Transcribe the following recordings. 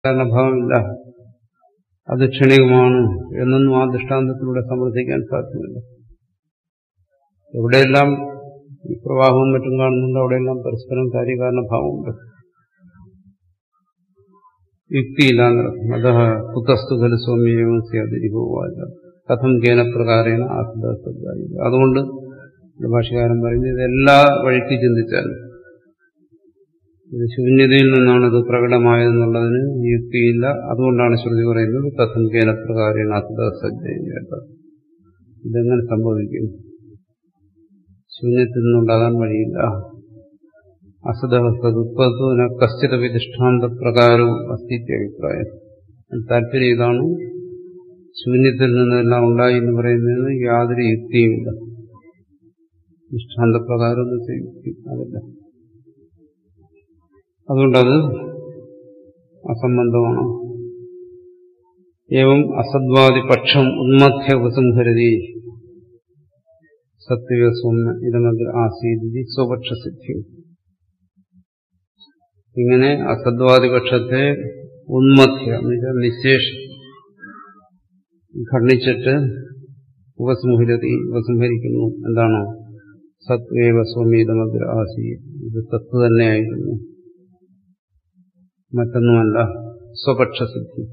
കാരണഭാവമില്ല അത് ക്ഷണികമാണ് എന്നൊന്നും ആ ദൃഷ്ടാന്തത്തിലൂടെ സമർത്ഥിക്കാൻ സാധ്യമല്ല എവിടെയെല്ലാം ഈ പ്രവാഹവും മറ്റും കാണുന്നുണ്ട് അവിടെയെല്ലാം പരസ്പരം കാര്യകാരണഭാവമുണ്ട് യുക്തിയില്ലാന്നർത്ഥം അത കുതസ്തു ഖലു സൗമ്യവും സ്യാതിരിഭൂവാച കഥം കേന പ്രകാരേണ ആത്മദായി അതുകൊണ്ട് ഭാഷകാരൻ പറയുന്നത് ഇതെല്ലാ വഴിക്ക് ചിന്തിച്ചാലും ഇത് ശൂന്യതയിൽ നിന്നാണ് ഇത് പ്രകടമായതെന്നുള്ളതിന് യുക്തിയില്ല അതുകൊണ്ടാണ് ശ്രുതി പറയുന്നത് കഥം കേന പ്രകാരേണ ആത്മദാസജ്ജ ഇതെങ്ങനെ സംഭവിക്കും ശൂന്യത്തിൽ നിന്നുണ്ടാകാൻ വഴിയില്ല അസദുത്പന്ന കശ്ചിത വിധിഷ്ഠാന്ത പ്രകാരവും അസ്ഥിത്യ അഭിപ്രായം താല്പര്യം ഇതാണ് ശൂന്യത്തിൽ നിന്നെല്ലാം ഉണ്ടായി എന്ന് പറയുന്നതിന് യാതൊരു യുക്തിയുമില്ല ദൃഷ്ടാന്തപ്രകാരം യുക്തി അതല്ല അതുകൊണ്ടത് അസംബന്ധമാണ് ഏവം അസദ്വാദി പക്ഷം ഉന്മധ്യ ഉപസംഹരതി സത്യവസ്വന്ന ഇതമതിൽ ആസീതി സ്വപക്ഷസിദ്ധിയും ഇങ്ങനെ അസദ്വാദിപക്ഷത്തെ ഉന്മധ്യ നിശേഷം ഖണ്ഡിച്ചിട്ട് ഉപസംഹരതി ഉപസംഹരിക്കുന്നു എന്താണ് സത്വേവ സ്വമീതമദ്ര ആസി ഇത് സത്ത് തന്നെയായിരുന്നു മറ്റൊന്നുമല്ല സ്വപക്ഷസിദ്ധി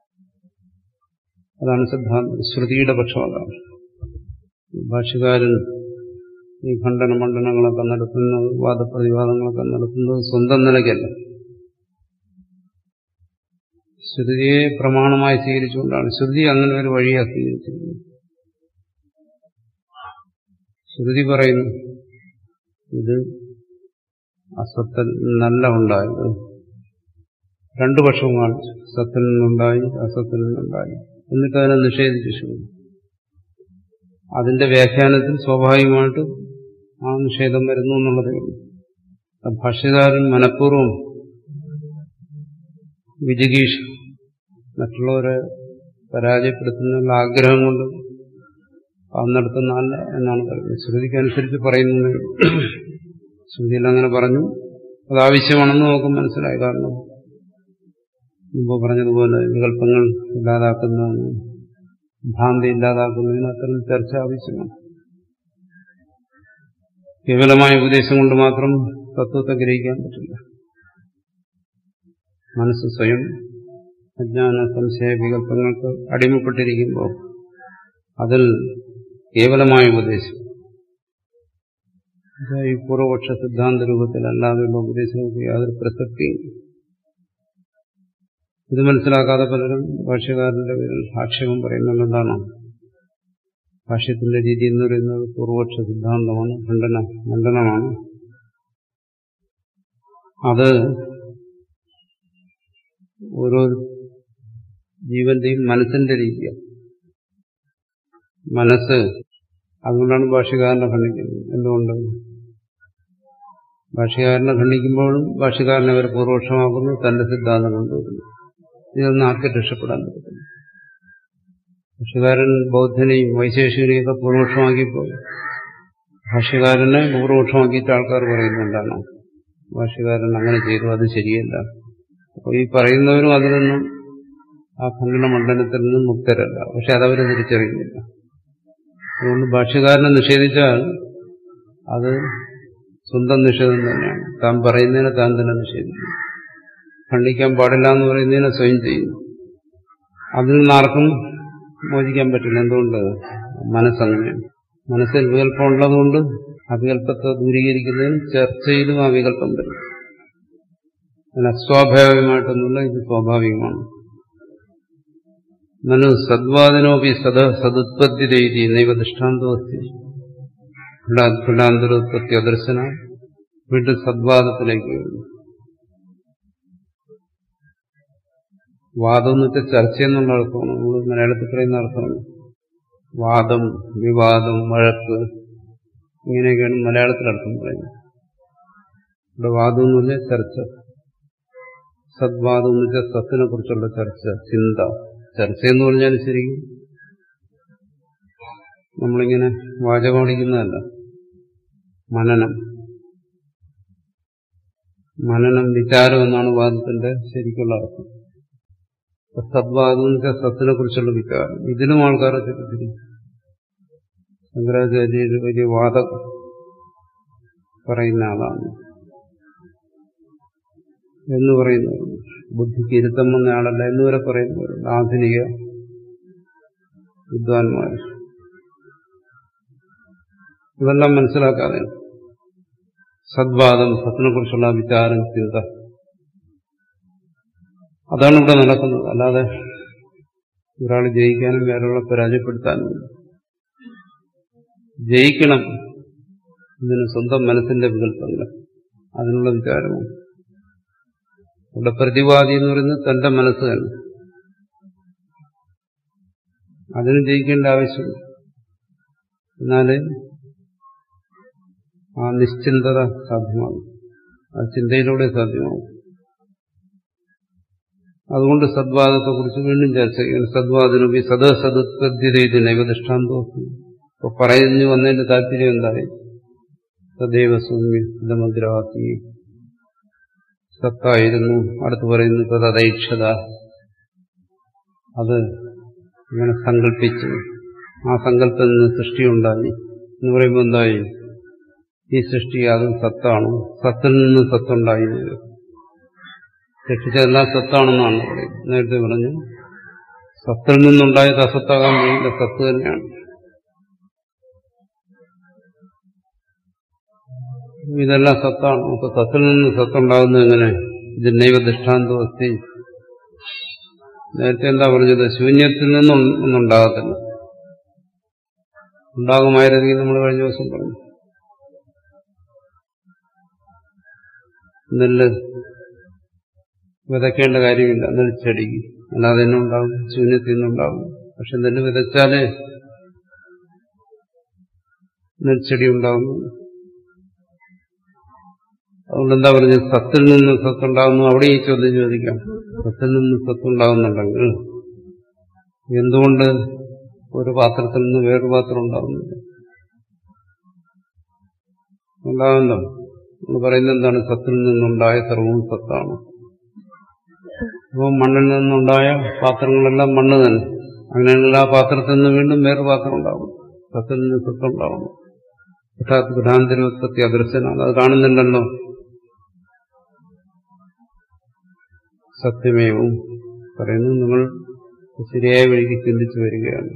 അതാണ് സിദ്ധാന്തം ശ്രുതിയുടെ പക്ഷം അതാണ് ഭാഷകാരൻ ഈ ഖണ്ഡന മണ്ഡനങ്ങളൊക്കെ നടത്തുന്നത് വാദപ്രതിവാദങ്ങളൊക്കെ നടത്തുന്നത് സ്വന്തം നിലയ്ക്കല്ല ശ്രുതിയെ പ്രമാണമായി സ്വീകരിച്ചുകൊണ്ടാണ് ശ്രുതി അങ്ങനെ ഒരു വഴിയാണ് സ്വീകരിച്ചിരിക്കുന്നത് ശ്രുതി പറയുന്നു ഇത് അസത്തിൽ നല്ല ഉണ്ടായത് രണ്ടു പക്ഷവും കാണിച്ചു സത്തിൽ നിന്നുണ്ടായി അസത്തിൽ നിന്നുണ്ടായി എന്നിട്ട് അതിനെ നിഷേധിച്ചു ശ്രുതി അതിന്റെ വ്യാഖ്യാനത്തിൽ സ്വാഭാവികമായിട്ട് ആ നിഷേധം വരുന്നു എന്നുള്ളതേ ഉള്ളൂ ഭാഷ്യകാരൻ മനഃപൂർവ്വം വിജിഗീഷ് മറ്റുള്ളവരെ പരാജയപ്പെടുത്തുന്നുള്ള ആഗ്രഹം കൊണ്ട് അത് നടത്തുന്നതല്ല എന്നാണ് പറയുന്നത് ശ്രുതിക്കനുസരിച്ച് പറയുന്നത് ശ്രുതിയിൽ അങ്ങനെ പറഞ്ഞു അത് ആവശ്യമാണെന്ന് നമുക്ക് മനസ്സിലായി കാരണം മുമ്പ് പറഞ്ഞതുപോലെ വികല്പങ്ങൾ ഇല്ലാതാക്കുന്നതിന് ഭ്രാന്തി ഇല്ലാതാക്കുന്നതിന് അത്തരം ചർച്ച ആവശ്യമാണ് കേവലമായ ഉപദേശം കൊണ്ട് മാത്രം തത്വത്തെ ഗ്രഹിക്കാൻ പറ്റില്ല മനസ്സ് സ്വയം അജ്ഞാന സംശയ വികല്പങ്ങൾക്ക് അടിമപ്പെട്ടിരിക്കുമ്പോൾ അതിൽ കേവലമായ ഉപദേശം ഈ പൂർവപക്ഷ സിദ്ധാന്ത രൂപത്തിലല്ലാതെയുള്ള ഉപദേശങ്ങൾക്ക് യാതൊരു പ്രസക്തിയും ഇത് മനസ്സിലാക്കാതെ പലരും ഭാഷ്യകാരന്റെ പേരിൽ ആക്ഷേപം പറയുന്നത് എന്താണ് ഭാഷ്യത്തിന്റെ രീതി എന്ന് പറയുന്നത് പൂർവപക്ഷ സിദ്ധാന്തമാണ് ഖണ്ഡന ഖണ്ഡനമാണ് അത് ഓരോ ജീവന്റെയും മനസ്സിന്റെ രീതിയാണ് മനസ്സ് അതുകൊണ്ടാണ് ഭാഷ്യകാരനെ ഖണ്ഡിക്കുന്നത് എന്തുകൊണ്ട് ഭാഷ്യകാരനെ ഖണ്ഡിക്കുമ്പോഴും ഭാഷ്യകാരനെ അവർ പൂർവപക്ഷമാക്കുന്നു തന്റെ സിദ്ധാന്തം കൊണ്ടുവരുന്നു ഇതൊന്നും ആർക്കും രക്ഷപ്പെടാൻ പറ്റത്തില്ല ഭാഷ്യകാരൻ ബൗദ്ധനെയും വൈശേഷികനെയും ഒക്കെ പൂർവപക്ഷമാക്കിയപ്പോൾ ഭാഷ്യകാരനെ പൂർവപക്ഷമാക്കിയിട്ട് ആൾക്കാർ പറയുന്നുണ്ടാണ് ഭാഷ്യകാരൻ അങ്ങനെ ചെയ്തു അത് ശരിയല്ല അപ്പോൾ ഈ പറയുന്നവരും അതിൽ നിന്നും ആ ഖണ്ഡന മണ്ഡലത്തിൽ നിന്നും മുക്തരല്ല പക്ഷെ അതവർ തിരിച്ചറിയുന്നില്ല അതുകൊണ്ട് ഭാഷ്യകാരനെ നിഷേധിച്ചാൽ അത് സ്വന്തം നിഷേധം തന്നെയാണ് താൻ പറയുന്നതിനെ താൻ തന്നെ നിഷേധിക്കും ഖണ്ഡിക്കാൻ പാടില്ല എന്ന് പറയുന്നതിനെ സ്വയം ചെയ്യുന്നു അതിൽ നിന്നാർക്കും മോചിക്കാൻ പറ്റില്ല എന്തുകൊണ്ട് മനസ്സങ്ങനെയാണ് മനസ്സിൽ വികല്പം ഉള്ളതുകൊണ്ട് ആ വികല്പത്തെ ദൂരീകരിക്കുന്നതിന് ചർച്ചയിലും ആ വികല്പം വരും അതിന് അസ്വാഭാവികമായിട്ടൊന്നുമില്ല ഇത് സ്വാഭാവികമാണ് നനു സദ്വാദനോപി സദ സതുത്പത്തി രീതി നൈവ ദൃഷ്ടാന്തോസ്തി ഖണ്ഡാന്തരോത്പത്തി അദർശന വീണ്ടും സദ്വാദത്തിലേക്ക് വരുന്നു വാദം എന്ന് വെച്ചാൽ ചർച്ച എന്നുള്ള അർത്ഥമാണ് നമ്മൾ മലയാളത്തിൽ പറയുന്ന അർത്ഥമാണ് വാദം വിവാദം വഴക്ക് ഇങ്ങനെയൊക്കെയാണ് മലയാളത്തിൽ അർത്ഥം പറയുന്നത് ഇവിടെ വാദം എന്ന് പറഞ്ഞാൽ ചർച്ച സദ്വാദം എന്ന് വെച്ചാൽ സത്തിനെ കുറിച്ചുള്ള ചർച്ച ചിന്ത ചർച്ച എന്ന് പറഞ്ഞാൽ ശരിക്കും നമ്മളിങ്ങനെ വാചകമടിക്കുന്നതല്ല മനനം മനനം വിചാരം എന്നാണ് വാദത്തിന്റെ ശരിക്കുള്ള അർത്ഥം സദ്വാദം എന്ന് വെച്ചാൽ സത്തിനെ കുറിച്ചുള്ള വിചാരം ഇതിനും ആൾക്കാരെ തെറ്റിദ്ധരിക്കും ശങ്കരാചാര്യർ വലിയ വാദ പറയുന്ന ആളാണ് എന്ന് പറയുന്നവരുണ്ട് ബുദ്ധിക്ക് ഇരുത്തം വന്ന ആളല്ല എന്ന് വരെ പറയുന്നവരുണ്ട് ആധുനിക വിദ്വാൻമാർ ഇതെല്ലാം മനസ്സിലാക്കാതെ സദ്വാദം സത്തിനെ കുറിച്ചുള്ള വിചാരം ചിന്ത അതാണ് ഇവിടെ നടക്കുന്നത് അല്ലാതെ ഒരാൾ ജയിക്കാനും വേറൊരാളെ പരാജയപ്പെടുത്താനും ജയിക്കണം ഇതിന് സ്വന്തം മനസ്സിന്റെ വികല്പങ്ങൾ അതിനുള്ള വിചാരമാണ് ഇവിടെ പ്രതിവാദി എന്ന് പറയുന്നത് തന്റെ മനസ്സ് തന്നെ അതിന് ജയിക്കേണ്ട ആവശ്യമില്ല എന്നാല് ആ നിശ്ചിന്തത സാധ്യമാകും ആ ചിന്തയിലൂടെ സാധ്യമാകും അതുകൊണ്ട് സദ്വാദത്തെക്കുറിച്ച് വീണ്ടും ചർച്ച ചെയ്യണം സദ്വാദിനുപി സദസദുത്പദ്ധ്യത നൈവദൃഷ്ടാന്തോസ്തി ഇപ്പൊ പറഞ്ഞു വന്നതിന്റെ താല്പര്യം എന്തായി സദൈവ സൗമ്യമദ്രാത്തി സത്തായിരുന്നു അടുത്ത് പറയുന്നു തദൈക്ഷത അത് ഇങ്ങനെ സങ്കല്പിച്ചു ആ സങ്കല്പത്തിൽ നിന്ന് സൃഷ്ടിയുണ്ടായി എന്ന് പറയുമ്പോൾ എന്തായി ഈ സൃഷ്ടി അതും സത്താണ് സത്തിൽ നിന്ന് സത്തുണ്ടായി സൃഷ്ടിച്ചതെല്ലാം സത്താണെന്നാണ് പറയുന്നത് നേരത്തെ പറഞ്ഞു സത്തിൽ നിന്നുണ്ടായത് അസത്താകാൻ കഴിയില്ല സത്ത് തന്നെയാണ് ഇതെല്ലാം സത്താണ് അപ്പൊ സത്തിൽ നിന്ന് സത്തുണ്ടാകുന്നത് എങ്ങനെ ഇതിനൈവ ദൃഷ്ടാന്തം അസ്തി നേരത്തെ എന്താ പറഞ്ഞത് ശൂന്യത്തിൽ നിന്നും ഒന്നും ഉണ്ടാകത്തില്ല ഉണ്ടാകുമായിരുന്നെങ്കിൽ നമ്മൾ കഴിഞ്ഞ ദിവസം പറഞ്ഞു നെല്ല് വിതയ്ക്കേണ്ട കാര്യമില്ല നെൽച്ചെടിക്ക് അല്ലാതെ തന്നെ ഉണ്ടാകും ശൂന്യത്തിൽ നിന്നുണ്ടാകും പക്ഷെ നെല്ല് വിതച്ചാലേ നെൽച്ചെടി ഉണ്ടാകുന്നു അതുകൊണ്ട് എന്താ പറഞ്ഞത് സത്തിൽ നിന്ന് സത്തുണ്ടാകുന്നു അവിടെ ഈ ചോദ്യം ചോദിക്കാം സത്തിൽ നിന്ന് സത്തുണ്ടാകുന്നുണ്ടെങ്കിൽ എന്തുകൊണ്ട് ഒരു പാത്രത്തിൽ നിന്ന് വേറൊരു പാത്രം ഉണ്ടാകുന്നില്ല ഉണ്ടാകുന്നോ എന്ന് പറയുന്നത് എന്താണ് സത്തിൽ നിന്നുണ്ടായ സർവവും സത്താണ് അപ്പോൾ മണ്ണിൽ നിന്നുണ്ടായ പാത്രങ്ങളെല്ലാം മണ്ണ് തന്നെ അങ്ങനെയാണെങ്കിൽ ആ പാത്രത്തിൽ നിന്ന് വീണ്ടും വേറൊരു പാത്രം ഉണ്ടാകും സത്തിൽ നിന്ന് സത്തുണ്ടാകുന്നു യഥാർത്ഥ ഭ്രാന്തരോത്പത്തി അദൃശ്യനാണ് അത് കാണുന്നുണ്ടല്ലോ സത്യമേവും പറയുന്നു നിങ്ങൾ ശരിയായ വഴിക്ക് ചിന്തിച്ചു വരികയാണ്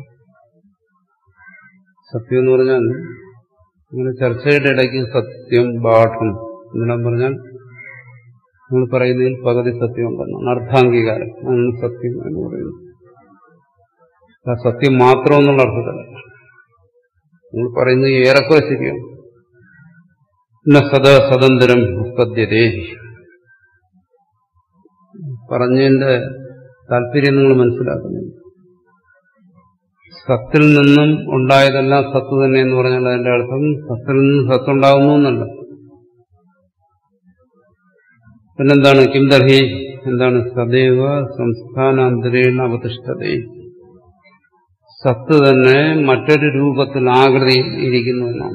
സത്യം എന്ന് പറഞ്ഞാൽ ഇങ്ങനെ ചർച്ചയുടെ ഇടയ്ക്ക് സത്യം പാഠം എന്നെല്ലാം പറഞ്ഞാൽ നിങ്ങൾ പറയുന്നതിൽ പകുതി സത്യം ഉണ്ടെന്നാണ് അർത്ഥാംഗീകാരം അതാണ് സത്യം എന്ന് പറയുന്നത് ആ സത്യം മാത്രം എന്നുള്ള അർത്ഥത്തില്ല നിങ്ങൾ പറയുന്നത് ഏറെക്കുറെ ശരിയാണ് ഇന്ന സദാ സദന്തരം ഉത്പദ്യതേ പറഞ്ഞതിന്റെ താല്പര്യം നിങ്ങൾ മനസ്സിലാക്കുന്നില്ല സത്തിൽ നിന്നും ഉണ്ടായതെല്ലാം സത്ത് തന്നെ എന്ന് പറഞ്ഞാൽ അതിന്റെ അർത്ഥം സത്തിൽ നിന്നും സത്തുണ്ടാകുന്നു എന്നല്ല പിന്നെന്താണ് കിംദർഹി എന്താണ് സദൈവ സംസ്ഥാനാന്തരേണ അവതിഷ്ഠത സത്ത് തന്നെ മറ്റൊരു രൂപത്തിൽ ആകൃതി ഇരിക്കുന്നു എന്നാണ്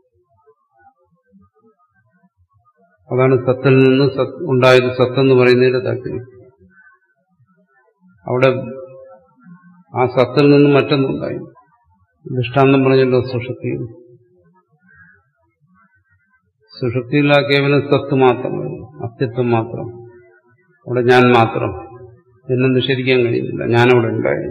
അതാണ് സത്തിൽ നിന്ന് ഉണ്ടായത് സത്തെന്ന് പറയുന്നതിന്റെ താല്പര്യം അവിടെ ആ സത്തിൽ നിന്ന് മറ്റൊന്നുണ്ടായി ദൃഷ്ടാന്തം പറഞ്ഞല്ലോ സുഷുപ്തിയിൽ സുഷുപ്തിയിൽ ആ കേവലം സത്ത് മാത്രം അസ്തിത്വം മാത്രം അവിടെ ഞാൻ മാത്രം എന്നെ നിഷേധിക്കാൻ കഴിയുന്നില്ല ഞാനവിടെ ഉണ്ടായി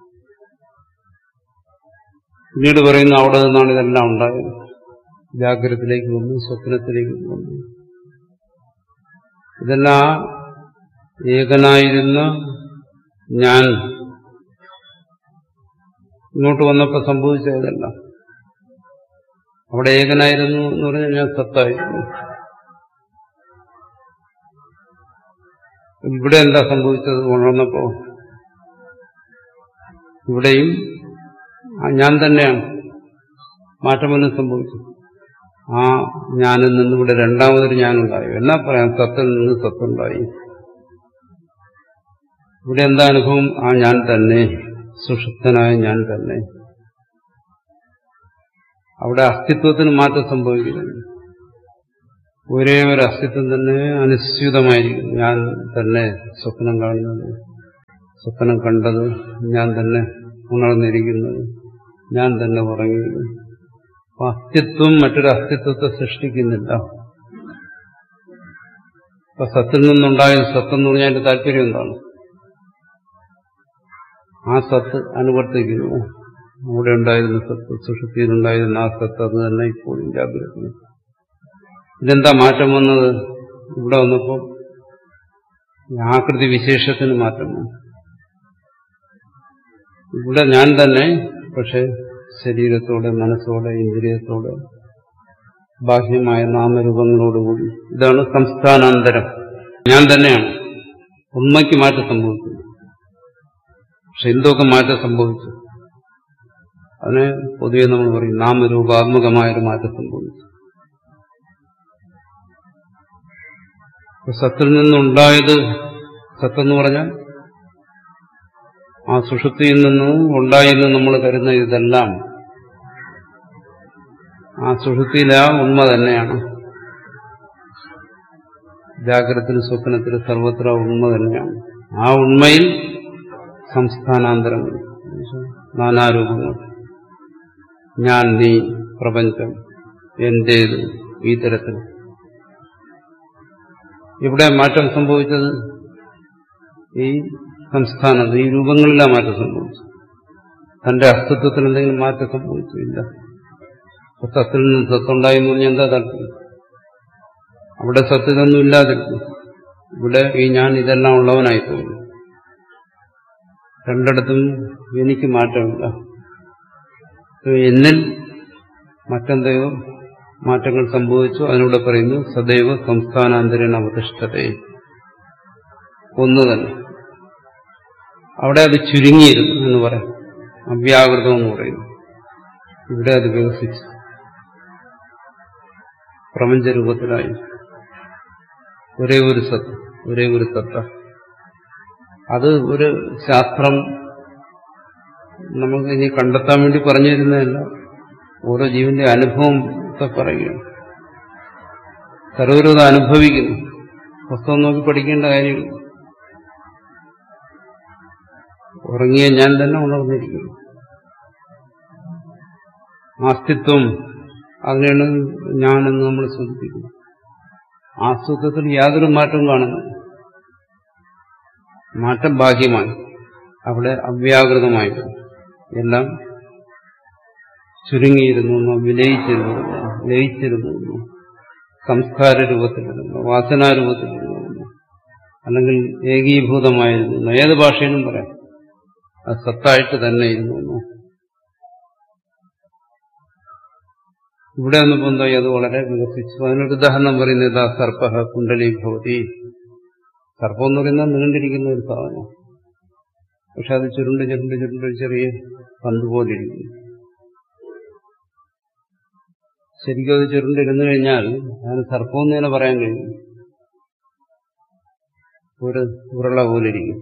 പിന്നീട് പറയുന്നു അവിടെ നിന്നാണ് ഇതെല്ലാം ഉണ്ടായത് ജാഗ്രതത്തിലേക്ക് വന്നു സ്വപ്നത്തിലേക്ക് വന്നു ഇതെല്ലാം ഏകനായിരുന്ന ഞാൻ ഇങ്ങോട്ട് വന്നപ്പോൾ സംഭവിച്ചതല്ല അവിടെ ഏകനായിരുന്നു എന്ന് പറഞ്ഞാൽ ഞാൻ സത്തായിരുന്നു ഇവിടെ എന്താ സംഭവിച്ചത് ഉണർന്നപ്പോ ഇവിടെയും ഞാൻ തന്നെയാണ് മാറ്റമൊന്നും സംഭവിച്ചു ആ ഞാനിൽ നിന്ന് ഇവിടെ രണ്ടാമതൊരു ഞാനുണ്ടായി എന്നാ പറയാം സത്തിൽ നിന്ന് സത്തുണ്ടായി ഇവിടെ എന്താ അനുഭവം ആ ഞാൻ തന്നെ സുഷുപ്തനായ ഞാൻ തന്നെ അവിടെ അസ്തിത്വത്തിന് മാറ്റം സംഭവിക്കുന്നുണ്ട് ഒരേ ഒരു അസ്തിത്വം തന്നെ അനുസ്യൂതമായിരിക്കും ഞാൻ തന്നെ സ്വപ്നം കാണുന്നത് സ്വപ്നം കണ്ടത് ഞാൻ തന്നെ ഉണർന്നിരിക്കുന്നത് ഞാൻ തന്നെ ഉറങ്ങിയത് അപ്പൊ അസ്തിത്വം മറ്റൊരു അസ്തിത്വത്തെ സൃഷ്ടിക്കുന്നില്ല അപ്പൊ സത്തിൽ നിന്നുണ്ടായ സത്ത് എന്ന് പറഞ്ഞാൽ താല്പര്യം എന്താണ് ആ സത്ത് അനുവർത്തിക്കുന്നു അവിടെ ഉണ്ടായിരുന്ന സത്ത് സുഷുതിയിലുണ്ടായിരുന്ന ആ സത്ത് അത് തന്നെ ഇപ്പോഴും ജാഗ്രത ഇതെന്താ മാറ്റം വന്നത് ഇവിടെ വന്നപ്പോൾ ആകൃതി വിശേഷത്തിന് മാറ്റം വന്നു ഇവിടെ ഞാൻ തന്നെ പക്ഷെ ശരീരത്തോടെ മനസ്സോടെ ഇന്ദ്രിയത്തോടെ ബാഹ്യമായ നാമരൂപങ്ങളോടുകൂടി ഇതാണ് സംസ്ഥാനാന്തരം ഞാൻ തന്നെയാണ് ഉണ്മയ്ക്ക് മാറ്റം സംഭവിക്കുന്നു പക്ഷെ എന്തൊക്കെ മാറ്റം സംഭവിച്ചു അതിന് പൊതുവെ നമ്മൾ പറയും നാമരൂപാത്മകമായൊരു മാറ്റം സംഭവിച്ചു സത്തിൽ നിന്നുണ്ടായത് സത്തെന്ന് പറഞ്ഞാൽ ആ സുഷുപ്തിയിൽ നിന്ന് ഉണ്ടായെന്ന് നമ്മൾ കരുതുന്ന ഇതെല്ലാം ആ സുഷുപ്തിയിലെ ആ ഉണ്മ തന്നെയാണ് ജാഗ്രതത്തിന് സ്വപ്നത്തിന് സർവത്ര ഉണ്മ തന്നെയാണ് ആ ഉണ്മയിൽ സംസ്ഥാനാന്തരങ്ങൾ നാനാരൂപങ്ങൾ ഞാൻ നീ പ്രപഞ്ചം എന്റേത് ഈ തരത്തിൽ ഇവിടെ മാറ്റം സംഭവിച്ചത് ഈ സംസ്ഥാനത്ത് ഈ രൂപങ്ങളിലാണ് മാറ്റം സംഭവിച്ചു തന്റെ അസ്തിത്വത്തിൽ എന്തെങ്കിലും മാറ്റം സംഭവിച്ചു ഇല്ല സത്തിൽ നിന്ന് സത്തുണ്ടായി എന്ന് പറഞ്ഞാൽ എന്താ താല്പര്യം അവിടെ സത്യതൊന്നും ഇല്ലാതിരുന്നു ഇവിടെ ഈ ഞാൻ ഇതെല്ലാം ഉള്ളവനായി തോന്നുന്നു രണ്ടിടത്തും എനിക്ക് മാറ്റമില്ല എന്നിൽ മറ്റെന്തെയോ മാറ്റങ്ങൾ സംഭവിച്ചു അതിലൂടെ പറയുന്നു സദൈവ സംസ്ഥാനാന്തരൻ അവതിഷ്ഠത ഒന്ന് തന്നെ അവിടെ അത് ചുരുങ്ങിയിരുന്നു എന്ന് പറയാം അവ്യാകൃതം എന്ന് പറയുന്നു ഇവിടെ അത് വികസിച്ചു പ്രപഞ്ചരൂപത്തിലായി ഒരേ ഒരു സത്ത് ഒരേ ഒരു സത്ത അത് ഒരു ശാസ്ത്രം നമുക്ക് ഇനി കണ്ടെത്താൻ വേണ്ടി പറഞ്ഞു തരുന്നതല്ല ഓരോ ജീവന്റെ അനുഭവത്തെ പറയുകയാണ് സർവരും അത് അനുഭവിക്കുന്നു പുസ്തകം നോക്കി പഠിക്കേണ്ട കാര്യമില്ല ഉറങ്ങിയ ഞാൻ തന്നെ ഉണർന്നിരിക്കുന്നു അസ്തിത്വം അതിനാണ് ഞാനെന്ന് നമ്മൾ സൂചിപ്പിക്കുന്നത് ആസ്തിത്വത്തിൽ യാതൊരു മാറ്റവും കാണുന്നു മാറ്റം ബാഹ്യമായി അവിടെ അവ്യാകൃതമായിരുന്നു എല്ലാം ചുരുങ്ങിയിരുന്നു വിലയിച്ചിരുന്നു ലയിച്ചിരുന്നു സംസ്കാര രൂപത്തിലിരുന്നു വാസനാരൂപത്തിലിരുന്നു അല്ലെങ്കിൽ ഏകീഭൂതമായിരുന്നു ഏത് ഭാഷയിലും പറയാം അത് സത്തായിട്ട് തന്നെ ഇരുന്നു ഇവിടെ വന്നപ്പോൾ എന്തായി അത് വളരെ വികസിച്ചു അതിനൊരു ഉദാഹരണം പറയുന്നത് ഇതാ സർപ്പ കുണ്ടലി ഭവതി സർപ്പം എന്ന് പറയുന്നത് നീണ്ടിരിക്കുന്ന ഒരു സാധനം പക്ഷെ അത് ചുരുണ്ട് ചുരുണ്ട് ചുരുണ്ട് ഒരു ചെറിയ പന്ത് പോലെ ഇരിക്കുന്നു ശരിക്കും അത് ചുരുണ്ടിരുന്നു കഴിഞ്ഞാൽ അതിന് സർപ്പം എന്ന് തന്നെ പറയാൻ കഴിയും ഒരു ഉരുള പോലെ ഇരിക്കും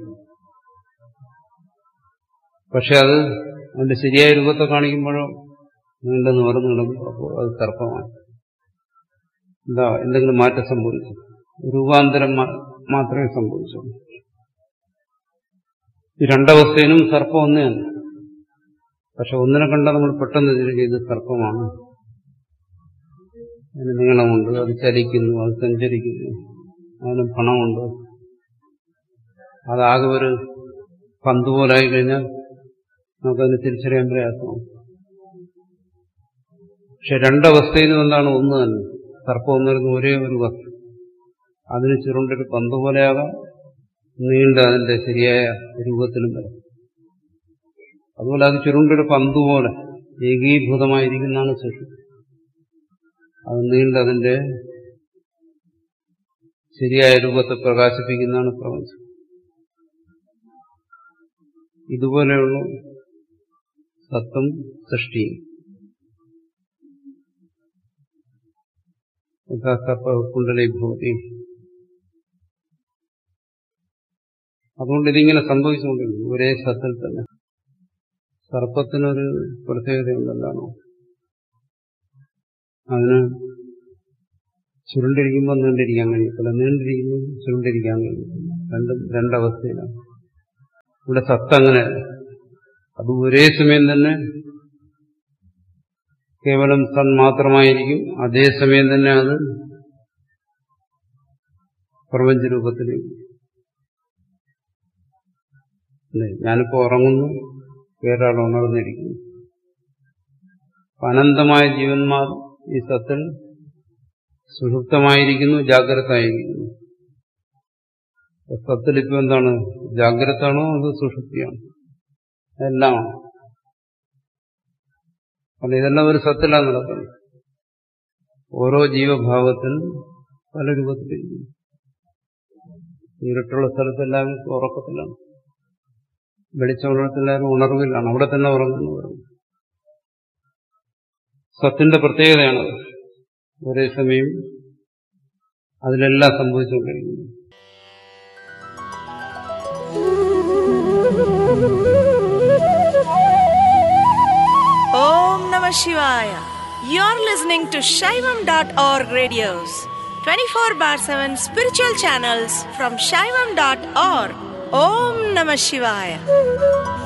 പക്ഷെ അത് അതിന്റെ ശരിയായ രൂപത്തെ കാണിക്കുമ്പോഴോ നീണ്ട നിവർന്നു കിടക്കും അപ്പോൾ അത് സർപ്പമാണ് എന്താ എന്തെങ്കിലും മാറ്റം സംഭവിച്ചു രൂപാന്തരം മാത്രമേ സംഭവിച്ചു ഈ രണ്ടവസ്ഥയിലും സർപ്പം ഒന്ന് തന്നെ പക്ഷെ ഒന്നിനെ കണ്ടാൽ നമ്മൾ പെട്ടെന്ന് തിരികെ ഇത് സർപ്പമാണ് അതിന് നീളമുണ്ട് അത് ചലിക്കുന്നു അത് സഞ്ചരിക്കുന്നു അതിന് പണമുണ്ട് അതാകെ ഒരു പന്ത് പോലായി കഴിഞ്ഞാൽ നമുക്കതിന് തിരിച്ചറിയാൻ പ്രയാസമാണ് പക്ഷെ രണ്ടവസ്ഥയിലും എന്താണ് ഒന്ന് തന്നെ സർപ്പം ഒന്നിരുന്ന ഒരേ ഒരു വസ്തു അതിന് ചുരുണ്ടൊരു പന്ത് പോലെയാകാം നീണ്ട അതിന്റെ ശരിയായ രൂപത്തിലും വരാം അതുപോലെ അത് ചുരുണ്ടൊരു പന്ത് പോലെ ഏകീഭൂതമായിരിക്കുന്നതാണ് സൃഷ്ടി അത് നീണ്ട അതിന്റെ ശരിയായ രൂപത്തെ പ്രകാശിപ്പിക്കുന്നതാണ് പ്രപഞ്ചം ഇതുപോലെയുള്ള സത്വം സൃഷ്ടിയും കുണ്ടലീഭൂതി അതുകൊണ്ട് ഇതിങ്ങനെ സംഭവിച്ചുകൊണ്ടിരിക്കും ഒരേ സത്തിൽ തന്നെ സർപ്പത്തിനൊരു പ്രത്യേകതയുണ്ടെല്ലാണോ അതിന് ചുരുണ്ടിരിക്കുമ്പോൾ നീണ്ടിരിക്കാൻ കഴിയത്തില്ല നീണ്ടിരിക്കുമ്പോൾ ചുരുണ്ടിരിക്കാൻ കഴിയും രണ്ടും രണ്ടവസ്ഥയിലാണ് ഇവിടെ സത്ത് അങ്ങനെ അത് ഒരേ സമയം തന്നെ കേവലം സൺ മാത്രമായിരിക്കും അതേസമയം തന്നെ അത് പ്രപഞ്ച രൂപത്തിലേക്ക് അല്ലേ ഞാനിപ്പോ ഉറങ്ങുന്നു വേറൊരാൾ ഉണർന്നിരിക്കുന്നു അനന്തമായ ജീവന്മാർ ഈ സത്തിൽ സുഷുപ്തമായിരിക്കുന്നു ജാഗ്രതായിരിക്കുന്നു സത്തിൽ ഇപ്പൊ എന്താണ് ജാഗ്രത ആണോ അത് സുഷുപ്തിയാണോ എല്ലാമാണ് കാരണം ഇതെല്ലാം ഒരു സത്തിലാണ് നടക്കുന്നത് ഓരോ ജീവഭാവത്തിൽ പല രൂപത്തിലിരിക്കുന്നു ഇരുട്ടുള്ള സ്ഥലത്തെല്ലാവരും ഉറക്കത്തിലാണ് വെളിച്ചമുള്ളത്തില്ലാരും ഉണർവിലാണ് അവിടെ തന്നെ ഉറങ്ങുന്നു സത്തിന്റെ പ്രത്യേകതയാണത് ഒരേ സമയം അതിലെല്ലാം സംഭവിച്ചുകൊണ്ടിരിക്കുന്നു Om Namah Shivaya. You're listening to Shaivam.org radios, 24 bar 7 spiritual channels from Shaivam.org. Om Namah Shivaya.